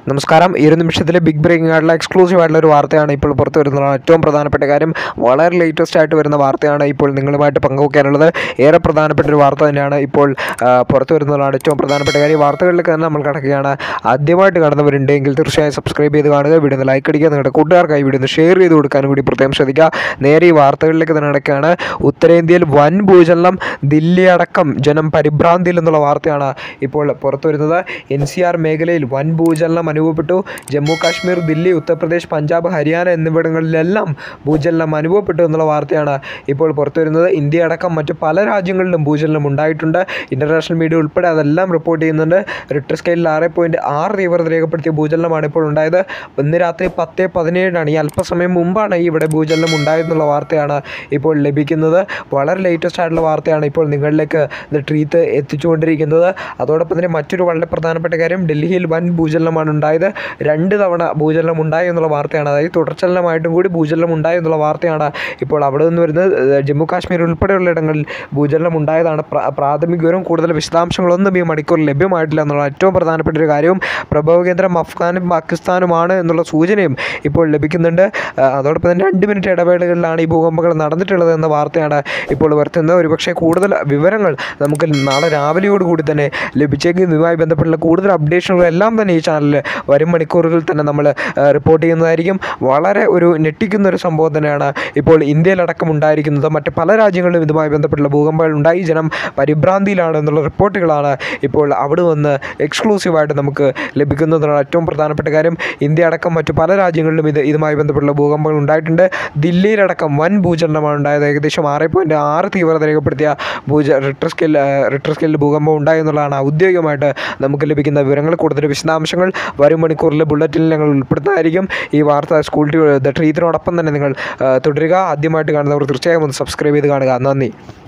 നമസ്കാരം ഈ ഒരു നിമിഷത്തിലെ ബിഗ് ബ്രേക്കിംഗ് ആയിട്ടുള്ള എക്സ്ക്ലൂസീവ് ആയിട്ടുള്ള ഒരു വാർത്തയാണ് ഇപ്പോൾ പുറത്തു വരുന്നതാണ് ഏറ്റവും പ്രധാനപ്പെട്ട കാര്യം വളരെ ലേറ്റസ്റ്റ് ആയിട്ട് വരുന്ന വാർത്തയാണ് ഇപ്പോൾ നിങ്ങളുമായിട്ട് പങ്കുവയ്ക്കാനുള്ളത് ഏറെ പ്രധാനപ്പെട്ട ഒരു വാർത്ത തന്നെയാണ് ഇപ്പോൾ ആ, പുറത്തു വരുന്നതാണ് ഏറ്റവും പ്രധാനപ്പെട്ട കാര്യം ഈ വാർത്തകളിലേക്ക് തന്നെ നമ്മൾ കിടക്കുകയാണ് ആദ്യമായിട്ട് കാണുന്നവരുണ്ടെങ്കിൽ തീർച്ചയായും സബ്സ്ക്രൈബ് ചെയ്ത് കാണുക വീഡിയോ ഒന്ന് ലൈക്ക് അടിക്കുക നിങ്ങളുടെ കൂട്ടുകാർക്കായി വീഡിയോ ഒന്ന് ഷെയർ ചെയ്ത് കൊടുക്കാനും കൂടി പ്രത്യേകം ശ്രദ്ധിക്കുക നേരെ ഈ വാർത്തകളിലേക്ക് തന്നെ നടക്കുകയാണ് ഉത്തരേന്ത്യയിൽ വൻ ഭൂചലനം ദില്ലി അടക്കം ജനം പരിഭ്രാന്തിയിൽ എന്നുള്ള വാർത്തയാണ് ഇപ്പോൾ പുറത്തു വരുന്നത് എൻ സി ആർ മേഖലയിൽ വൻ ഭൂചലനം അനുഭവപ്പെട്ടു ജമ്മു കാശ്മീർ ദില്ലി ഉത്തർപ്രദേശ് പഞ്ചാബ് ഹരിയാന എന്നിവിടങ്ങളിലെല്ലാം ഭൂചലനം അനുഭവപ്പെട്ടു എന്നുള്ള വാർത്തയാണ് ഇപ്പോൾ പുറത്തു വരുന്നത് ഇന്ത്യ അടക്കം മറ്റ് പല രാജ്യങ്ങളിലും ഭൂചലനം ഉണ്ടായിട്ടുണ്ട് ഇൻ്റർനാഷണൽ മീഡിയ ഉൾപ്പെടെ അതെല്ലാം റിപ്പോർട്ട് ചെയ്യുന്നുണ്ട് റിക്ടർ സ്കെയിലിൽ ആറ് പോയിൻറ്റ് ആറ് തീവ്രത രേഖപ്പെടുത്തിയ ഭൂചലനമാണ് ഇപ്പോൾ ഉണ്ടായത് ഇന്ന് രാത്രി പത്ത് പതിനേഴിനാണ് ഈ അല്പസമയം മുമ്പാണ് ഈ ഇവിടെ ഭൂചലനം ഉണ്ടായതെന്നുള്ള വാർത്തയാണ് ഇപ്പോൾ ലഭിക്കുന്നത് വളരെ ലേറ്റസ്റ്റ് ആയിട്ടുള്ള വാർത്തയാണ് ഇപ്പോൾ നിങ്ങളിലേക്ക് ഇത് ട്രീത്ത് എത്തിച്ചുകൊണ്ടിരിക്കുന്നത് അതോടൊപ്പം തന്നെ മറ്റൊരു വളരെ പ്രധാനപ്പെട്ട കാര്യം ഡൽഹിയിൽ വൻ ഭൂചലനമാണ് ഉണ്ടായത് രണ്ട് തവണ ഭൂചലനം ഉണ്ടായി എന്നുള്ള വാർത്തയാണ് അതായത് തുടർച്ചലനമായിട്ടും കൂടി ഭൂചലനം ഉണ്ടായി എന്നുള്ള വാർത്തയാണ് ഇപ്പോൾ അവിടെ നിന്ന് വരുന്നത് ഏഹ്, ജമ്മു കാശ്മീർ ഉൾപ്പെടെയുള്ള ഇടങ്ങളിൽ ഭൂചലനം ഉണ്ടായതാണ് പ്ര- പ്രാഥമിക വിവരം കൂടുതൽ വിശദാംശങ്ങളൊന്നും ഈ മണിക്കൂറിൽ ലഭ്യമായിട്ടില്ല എന്നുള്ള ഏറ്റവും പ്രധാനപ്പെട്ട ഒരു കാര്യവും പ്രഭവ കേന്ദ്രം അഫ്ഗാനും പാകിസ്ഥാനുമാണ് എന്നുള്ള സൂചനയും ഇപ്പോൾ ലഭിക്കുന്നുണ്ട് ആ, അതോടൊപ്പം തന്നെ രണ്ട് മിനിറ്റ് ഇടവേളകളിലാണ് ഈ ഭൂകമ്പങ്ങൾ നടന്നിട്ടുള്ളത് എന്ന വാർത്തയാണ് ഇപ്പോൾ വരുത്തുന്നത് ഒരുപക്ഷെ കൂടുതൽ വിവരങ്ങൾ നമുക്ക് നാളെ രാവിലെയോട് കൂടി തന്നെ ലഭിച്ചേക്കും ഇതുമായി ബന്ധപ്പെട്ടുള്ള കൂടുതൽ അപ്ഡേഷനുകൾ എല്ലാം തന്നെ ഈ ചാനലിൽ വരും മണിക്കൂറുകളിൽ തന്നെ നമ്മൾ റിപ്പോർട്ട് ചെയ്യുന്നതായിരിക്കും വളരെ ഒരു ഞെട്ടിക്കുന്ന ഒരു സംഭവം തന്നെയാണ് ഇപ്പോൾ ഇന്ത്യയിലടക്കം ഉണ്ടായിരിക്കുന്നത് മറ്റ് പല രാജ്യങ്ങളിലും ഇതുമായി ബന്ധപ്പെട്ടുള്ള ഭൂകമ്പങ്ങൾ ഉണ്ടായി ജനം പരിഭ്രാന്തിയിലാണ് എന്നുള്ള റിപ്പോർട്ടുകളാണ് ഇപ്പോൾ അവിടെ നിന്ന് എക്സ്ക്ലൂസീവായിട്ട് നമുക്ക് ലഭിക്കുന്നതാണ് ഏറ്റവും പ്രധാനപ്പെട്ട കാര്യം ഇന്ത്യ അടക്കം മറ്റു പല രാജ്യങ്ങളിലും ഇത് ഇതുമായി ബന്ധപ്പെട്ടുള്ള ഭൂകമ്പങ്ങൾ ഉണ്ടായിട്ടുണ്ട് ദില്ലിയിലടക്കം വൻ ഭൂചലനമാണ് ഉണ്ടായത് ഏകദേശം ആറ് പോയിൻറ്റ് ആറ് തീവ്രത രേഖപ്പെടുത്തിയ ഭൂച റിക്ടർ സ്കെയിൽ റിക്ടർ സ്കെയിലിൽ ഭൂകമ്പം ഉണ്ടായി എന്നുള്ളതാണ് ഔദ്യോഗികമായിട്ട് നമുക്ക് ലഭിക്കുന്ന വിവരങ്ങൾ കൂടുതൽ വിശദാംശങ്ങൾ വരും മണിക്കൂറിലെ ബുള്ളറ്റിനിൽ ഞങ്ങൾ ഉൾപ്പെടുത്തുന്നതായിരിക്കും ഈ വാർത്ത സ്കൂൾ ടി ദ ട്രീത്തിനോടൊപ്പം തന്നെ നിങ്ങൾ ആ, തുടരുക ആദ്യമായിട്ട് കാണുന്നവർ തീർച്ചയായും ഒന്ന് സബ്സ്ക്രൈബ് ചെയ്ത് കാണുക നന്ദി